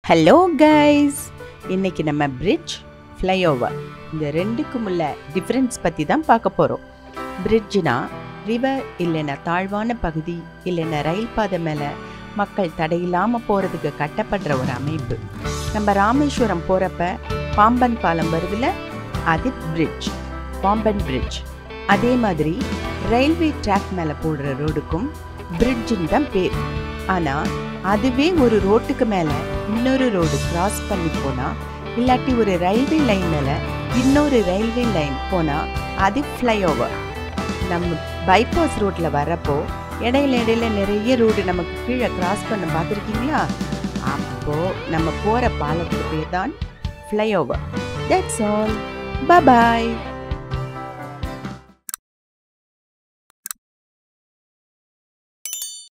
hello guys இன்னைக்கு நம்ம bridge flyover இந்த ரெண்டுக்கும் உள்ள டிஃப்ரென்ஸ் பற்றி தான் பார்க்க போகிறோம் பிரிட்ஜ்னா ரிவர் இல்லைன்னா தாழ்வான பகுதி இல்லைன்னா ரயில் பாதை மேலே மக்கள் தடையில்லாமல் போகிறதுக்கு கட்டப்படுற ஒரு அமைப்பு நம்ம ராமேஸ்வரம் போகிறப்ப பாம்பன் பாலம் வருதுல அது பிரிட்ஜ் பாம்பன் பிரிட்ஜ் அதே மாதிரி ரயில்வே ட்ராக் மேலே போடுற ரோடுக்கும் பிரிட்ஜுன்னு தான் பேர் ஆனால் அதுவே ஒரு ரோட்டுக்கு மேலே இன்னொரு ரோடு கிராஸ் பண்ணி போனால் இல்லாட்டி ஒரு ரயில்வே லைன் மேலே இன்னொரு ரயில்வே லைன் போனால் அது ஃப்ளைஓவர் நம்ம பைபாஸ் ரோட்டில் வரப்போ இடையில இடையில நிறைய ரோடு நமக்கு கீழே கிராஸ் பண்ண பார்த்துருக்கீங்களா அப்போது நம்ம போகிற பாலத்துக்கு பேர் தான் ஃப்ளைஓவர் தட்ஸ் ஆல் பாய்